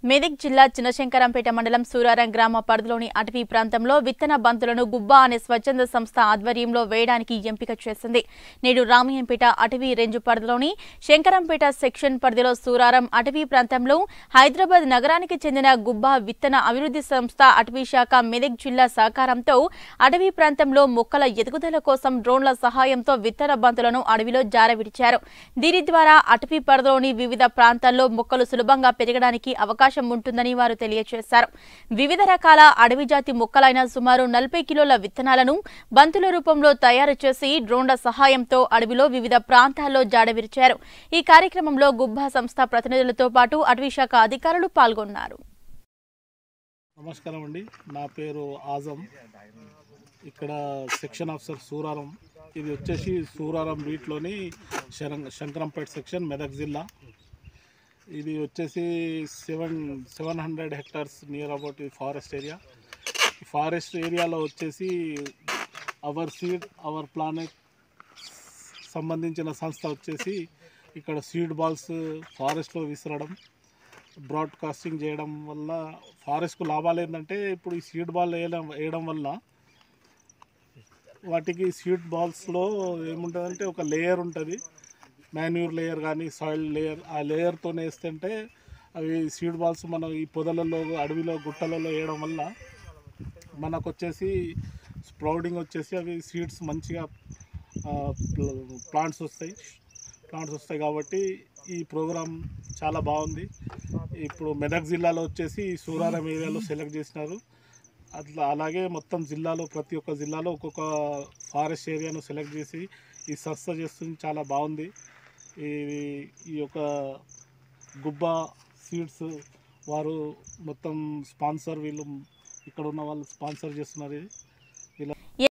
మెదక్ జిల్లా చిన్నశంకరంపేట మండలం సూరారం గ్రామ పరిధిలోని అటవీ ప్రాంతంలో విత్తన బంతులను గుబ్బా అనే స్వచ్ఛంద సంస్థ ఆధ్వర్యంలో వేయడానికి ఎంపిక చేసింది నేడు రామయ్యంపేట అటవీ రేంజు పరిధిలోని శంకరంపేట సెక్షన్ పరిధిలో సూరారం అటవీ ప్రాంతంలో హైదరాబాద్ నగరానికి చెందిన గుబ్బా విత్తన అభివృద్ధి సంస్థ అటవీ శాఖ మెదక్ జిల్లా సహకారంతో అటవీ ప్రాంతంలో మొక్కల ఎదుగుదల కోసం డ్రోన్ల సహాయంతో విత్తన బంతులను అడవిలో జారవిడిచారు దీని ద్వారా అటవీ పరిధిలోని వివిధ ప్రాంతాల్లో మొక్కలు సులభంగా పెరగడానికి అవకాశం ఉంటుందని వారు తెలియజేశారు వివిధ రకాల అడవి జాతి మొక్కలైన సుమారు నలభై కిలోల విత్తనాలను బంతుల రూపంలో తయారు చేసి డ్రోన్ల సహాయంతో అడవిలో వివిధ ప్రాంతాల్లో జాడవిరిచారు ఈ కార్యక్రమంలో గుబ్బా సంస్థ ప్రతినిధులతో పాటు అటవీ శాఖ అధికారులు పాల్గొన్నారు నమస్కారం అండి నా పేరు ఆజం ఇక్కడ సెక్షన్ ఆఫీసర్ సూరారం ఇది వచ్చేసి సూరారం బీట్లోని శరం శంకరంపేట సెక్షన్ మెదక్ జిల్లా ఇది వచ్చేసి seven seven hundred hectares near about ఈ ఫారెస్ట్ ఏరియా ఈ ఫారెస్ట్ ఏరియాలో వచ్చేసి అవర్ సీడ్ అవర్ ప్లానెట్ సంబంధించిన సంస్థ వచ్చేసి ఇక్కడ సీడ్ బాల్స్ ఫారెస్ట్లో విసరడం బ్రాడ్కాస్టింగ్ చేయడం వల్ల ఫారెస్ట్కు లాభాలు ఏంటంటే ఇప్పుడు ఈ సీడ్ బాల్ వేయడం వేయడం వల్ల వాటికి సీడ్ బాల్స్లో ఏముంటుందంటే ఒక లేయర్ ఉంటుంది మాన్యూర్ లేయర్ కానీ సాయిల్ లేయర్ ఆ లేయర్తో వేస్తుంటే అవి సీడ్ బాల్స్ మనం ఈ పొదలలో అడవిలో గుట్టలలో వేయడం వల్ల మనకు వచ్చేసి స్ప్రౌడింగ్ వచ్చేసి అవి సీడ్స్ మంచిగా ప్లాంట్స్ వస్తాయి ప్లాంట్స్ వస్తాయి కాబట్టి ఈ ప్రోగ్రామ్ చాలా బాగుంది ఇప్పుడు మెదక్ జిల్లాలో వచ్చేసి సూరారం ఏరియాలో సెలెక్ట్ చేసినారు అట్లా అలాగే మొత్తం జిల్లాలో ప్రతి ఒక్క జిల్లాలో ఒక్కొక్క ఫారెస్ట్ ఏరియాను సెలెక్ట్ చేసి ఈ సంస్థ చేస్తుంది చాలా బాగుంది ఈ ఈ యొక్క గుబ్బా సీడ్స్ వారు మొత్తం స్పాన్సర్ వీళ్ళు ఇక్కడ ఉన్న వాళ్ళు స్పాన్సర్ చేస్తున్నారు ఇది